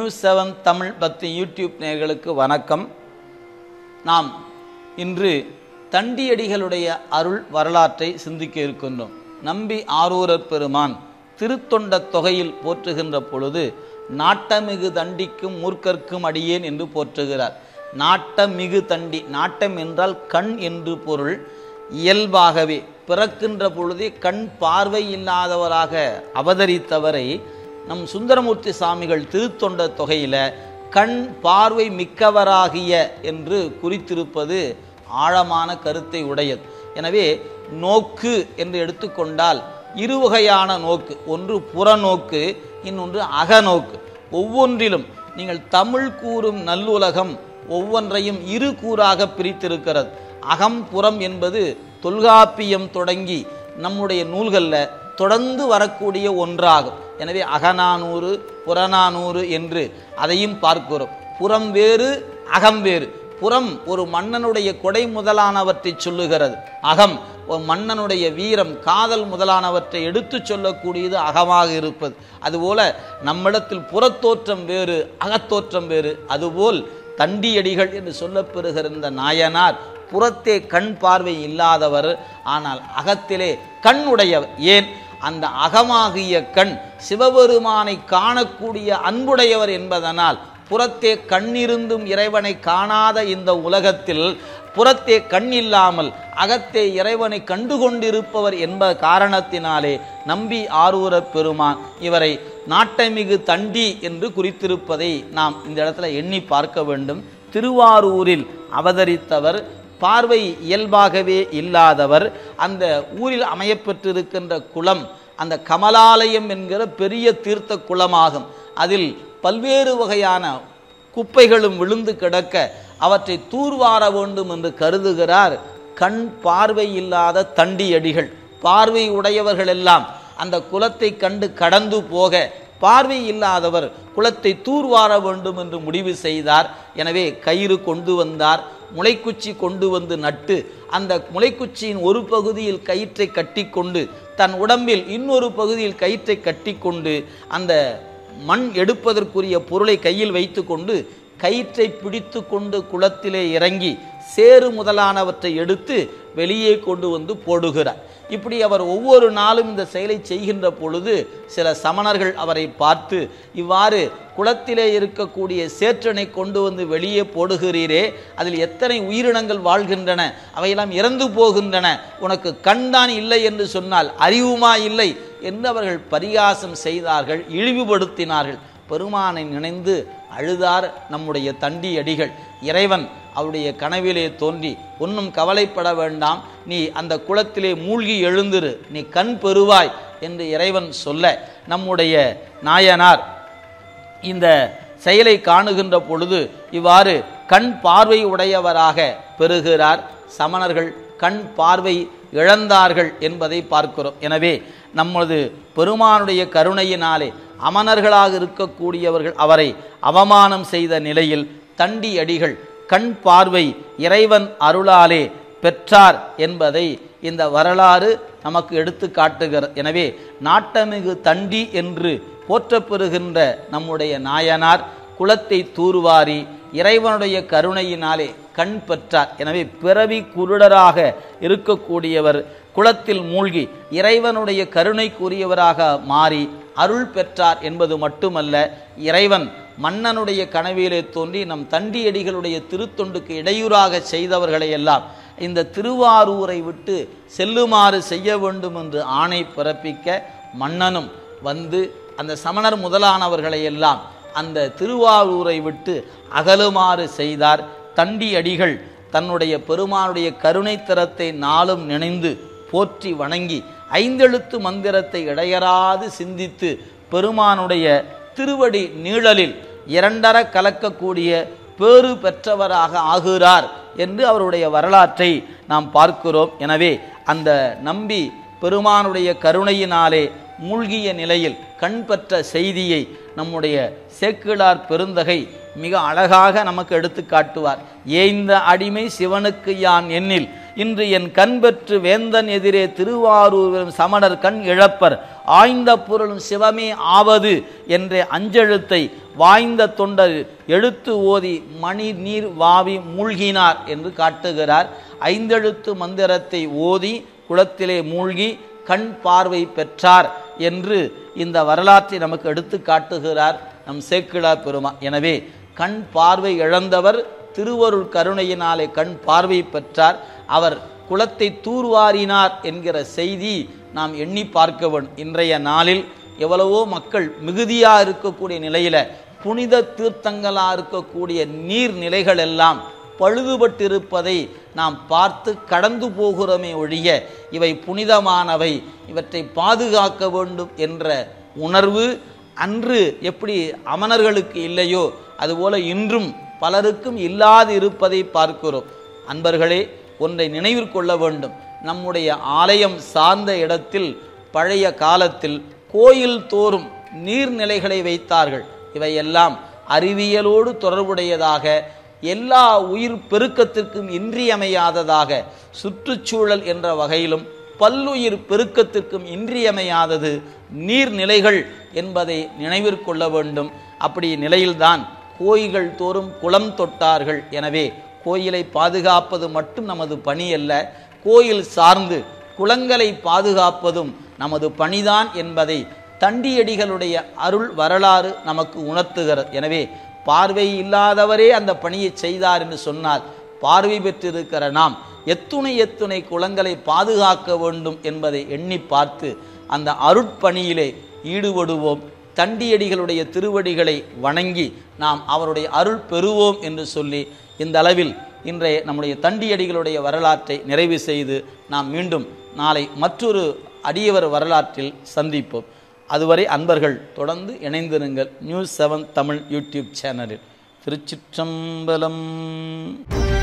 news seven Tamil பக்தி YouTube நேயர்களுக்கு வணக்கம் நாம் இன்று தண்டியடிகளுடைய அருள் வரலாற்றை சிந்திக்க இருக்கின்றோம் நம்பி ஆரூரர் பெருமான் திருத்தொண்ட தொகையில் போற்றுகின்ற பொழுது நாட்டமிகு தண்டிக்கும் மூர்க்கர்க்கும் அடியேன் என்று போற்றுகிறார் நாட்டமிகு தண்டி நாட்டம் என்றால் கண் என்று பொருள் இயல்பாகவே பிறக்கின்ற பொழுதே கண் பார்வை இல்லாதவராக அவதரித்தவரை நம் சுந்தரமூர்த்தி சாமிகள் திருத்தொண்ட தொகையில கண் பார்வை மிக்கவராகிய என்று குறித்திருப்பது ஆழமான கருத்தை உடையது எனவே நோக்கு என்று எடுத்துக்கொண்டால் இருவகையான நோக்கு ஒன்று புறநோக்கு இன்னொன்று அகநோக்கு ஒவ்வொன்றிலும் நீங்கள் தமிழ் கூறும் நல்லுலகம் ஒவ்வொன்றையும் இரு கூறாக பிரித்திருக்கிறது அகம் புறம் என்பது தொல்காப்பியம் தொடங்கி நம்முடைய நூல்களில் தொடர்ந்து வரக்கூடிய ஒன்றாகும் எனவே அகநானூறு புறநானூறு என்று அதையும் பார்க்கிறோம் புறம் வேறு அகம் வேறு புறம் ஒரு மன்னனுடைய கொடை முதலானவற்றை சொல்லுகிறது அகம் ஒரு மன்னனுடைய வீரம் காதல் முதலானவற்றை எடுத்து சொல்லக்கூடியது அகமாக இருப்பது அதுபோல நம்மிடத்தில் புறத்தோற்றம் வேறு அகத்தோற்றம் வேறு அதுபோல் தண்டியடிகள் என்று சொல்லப்பெறுகிற இந்த நாயனார் புறத்தே கண் பார்வை இல்லாதவர் ஆனால் அகத்திலே கண் உடையவர் ஏன் அந்த அகமாகிய கண் சிவபெருமானை காணக்கூடிய அன்புடையவர் என்பதனால் புறத்தே கண்ணிருந்தும் இறைவனை காணாத இந்த உலகத்தில் புறத்தே கண் இல்லாமல் அகத்தே இறைவனை கண்டு கொண்டிருப்பவர் என்ப காரணத்தினாலே நம்பி ஆரூர பெருமான் இவரை நாட்டமிகு தண்டி என்று குறித்திருப்பதை நாம் இந்த இடத்துல எண்ணி பார்க்க வேண்டும் திருவாரூரில் அவதரித்தவர் பார்வை இயல்பாகவே இல்லாதவர் அந்த ஊரில் அமையப்பெற்றிருக்கின்ற குளம் அந்த கமலாலயம் என்கிற பெரிய தீர்த்த குளமாகும் அதில் பல்வேறு வகையான குப்பைகளும் விழுந்து கிடக்க அவற்றை தூர்வார வேண்டும் என்று கருதுகிறார் கண் பார்வை இல்லாத தண்டியடிகள் பார்வை உடையவர்கள் எல்லாம் அந்த குலத்தை கண்டு கடந்து போக பார்வை இல்லாதவர் குளத்தை தூர்வார வேண்டும் என்று முடிவு செய்தார் எனவே கயிறு கொண்டு வந்தார் முளைக்குச்சி கொண்டு வந்து நட்டு அந்த முளைக்குச்சியின் ஒரு பகுதியில் கயிற்றை கட்டிக்கொண்டு தன் உடம்பில் இன்னொரு பகுதியில் கயிற்றை கட்டிக்கொண்டு அந்த மண் எடுப்பதற்குரிய பொருளை கையில் வைத்துக்கொண்டு கயிற்றை பிடித்து கொண்டு குளத்திலே இறங்கி சேறு முதலானவற்றை எடுத்து வெளியே கொண்டு வந்து போடுகிறார் இப்படி அவர் ஒவ்வொரு நாளும் இந்த செயலை செய்கின்ற பொழுது சில சமணர்கள் அவரை பார்த்து இவ்வாறு குளத்திலே இருக்கக்கூடிய சேற்றனை கொண்டு வந்து வெளியே போடுகிறீரே அதில் எத்தனை உயிரினங்கள் வாழ்கின்றன அவையெல்லாம் இறந்து போகின்றன உனக்கு கண்தான் இல்லை என்று சொன்னால் அறிவுமா இல்லை என்று அவர்கள் பரிகாசம் செய்தார்கள் இழிவுபடுத்தினார்கள் பெருமானை நினைந்து அழுதார் நம்முடைய தண்டி அடிகள் இறைவன் அவருடைய கனவிலே தோன்றி ஒன்றும் கவலைப்பட வேண்டாம் நீ அந்த குளத்திலே மூழ்கி எழுந்திரு நீ கண் பெறுவாய் என்று இறைவன் சொல்ல நம்முடைய நாயனார் இந்த செயலை காணுகின்ற பொழுது இவ்வாறு கண் பார்வை உடையவராக பெறுகிறார் சமணர்கள் கண் பார்வை இழந்தார்கள் என்பதை பார்க்கிறோம் எனவே நமது பெருமானுடைய கருணையினாலே அமனர்களாக இருக்கக்கூடியவர்கள் அவரை அவமானம் செய்த நிலையில் தண்டி அடிகள் கண் பார்வை இறைவன் அருளாலே பெற்றார் என்பதை இந்த வரலாறு நமக்கு எடுத்து காட்டுகிறது எனவே நாட்டமிகு தண்டி என்று போற்றப்பெறுகின்ற நம்முடைய நாயனார் குலத்தை தூர்வாரி இறைவனுடைய கருணையினாலே கண் பெற்றார் எனவே பிறவி குருடராக இருக்கக்கூடியவர் குளத்தில் மூழ்கி இறைவனுடைய கருணைக்குரியவராக மாறி அருள் பெற்றார் என்பது மட்டுமல்ல இறைவன் மன்னனுடைய கனவிலே தோன்றி நம் தண்டியடிகளுடைய திருத்தொண்டுக்கு இடையூறாக செய்தவர்களை எல்லாம் இந்த திருவாரூரை விட்டு செல்லுமாறு செய்ய வேண்டும் என்று ஆணை பிறப்பிக்க மன்னனும் வந்து அந்த சமணர் முதலானவர்களை எல்லாம் அந்த திருவாரூரை விட்டு அகலுமாறு செய்தார் தண்டி அடிகள் தன்னுடைய பெருமானுடைய கருணை தரத்தை நாளும் நினைந்து போற்றி வணங்கி ஐந்தெழுத்து மந்திரத்தை இடையறாது சிந்தித்து பெருமானுடைய திருவடி நீழலில் இரண்டர கலக்கக்கூடிய பேறு பெற்றவராக ஆகிறார் என்று அவருடைய வரலாற்றை நாம் பார்க்கிறோம் எனவே அந்த நம்பி பெருமானுடைய கருணையினாலே மூழ்கிய நிலையில் கண் பெற்ற செய்தியை நம்முடைய சேக்கிழார் பெருந்தகை மிக அழகாக நமக்கு எடுத்து காட்டுவார் ஏய்ந்த அடிமை சிவனுக்கு யான் எண்ணில் இன்று என் கண் பெற்று வேந்தன் எதிரே திருவாரூர் வரும் சமணர் கண் இழப்பர் ஆய்ந்த பொருளும் சிவமே ஆவது என்ற அஞ்செழுத்தை வாய்ந்த தொண்டர் எழுத்து ஓதி மணி நீர் வாவி மூழ்கினார் என்று காட்டுகிறார் ஐந்தெழுத்து மந்திரத்தை ஓதி குளத்திலே மூழ்கி கண் பார்வை பெற்றார் என்று இந்த வரலாற்றை நமக்கு எடுத்து காட்டுகிறார் நம் சேக்கிழார் பெருமா எனவே கண் பார்வை இழந்தவர் திருவருள் கருணையினாலே கண் பார்வை பெற்றார் அவர் குளத்தை தூர்வாரினார் என்கிற செய்தி நாம் எண்ணி பார்க்க வேண்டும் இன்றைய நாளில் எவ்வளவோ மக்கள் மிகுதியாக இருக்கக்கூடிய நிலையில புனித தீர்த்தங்களா இருக்கக்கூடிய நீர்நிலைகள் எல்லாம் பழுதுபட்டிருப்பதை நாம் பார்த்து கடந்து போகிறோமே ஒழிய இவை புனிதமானவை இவற்றை பாதுகாக்க வேண்டும் என்ற உணர்வு அன்று எப்படி அமணர்களுக்கு இல்லையோ அதுபோல இன்றும் பலருக்கும் இல்லாது இருப்பதை பார்க்கிறோம் அன்பர்களே ஒன்றை நினைவில் கொள்ள வேண்டும் நம்முடைய ஆலயம் சார்ந்த இடத்தில் பழைய காலத்தில் கோயில் தோறும் நீர்நிலைகளை வைத்தார்கள் இவையெல்லாம் அறிவியலோடு தொடர்புடையதாக எல்லா உயிர் பெருக்கத்திற்கும் இன்றியமையாததாக சுற்றுச்சூழல் என்ற வகையிலும் பல்லுயிர் பெருக்கத்திற்கும் இன்றியமையாதது நீர்நிலைகள் என்பதை நினைவிற்கொள்ள வேண்டும் அப்படி நிலையில்தான் கோயில்கள் தோறும் குளம் தொட்டார்கள் எனவே கோயிலை பாதுகாப்பது மட்டும் நமது பணி அல்ல கோயில் சார்ந்து குளங்களை பாதுகாப்பதும் நமது பணிதான் என்பதை தண்டியடிகளுடைய அருள் வரலாறு நமக்கு உணர்த்துகிறது எனவே பார்வை இல்லாதவரே அந்த பணியை செய்தார் என்று சொன்னால் பார்வை பெற்றிருக்கிற நாம் எத்துணை எத்துணை குளங்களை பாதுகாக்க வேண்டும் என்பதை எண்ணி பார்த்து அந்த அருட்பணியிலே ஈடுபடுவோம் தண்டியடிகளுடைய திருவடிகளை வணங்கி நாம் அவருடைய அருள் பெறுவோம் என்று சொல்லி இந்த அளவில் இன்றைய நம்முடைய தண்டியடிகளுடைய வரலாற்றை நிறைவு செய்து நாம் மீண்டும் நாளை மற்றொரு அடியவர் வரலாற்றில் சந்திப்போம் அதுவரை அன்பர்கள் தொடர்ந்து இணைந்திருங்கள் நியூஸ் செவன் தமிழ் யூடியூப் சேனலில் திருச்சிற்றம்பலம்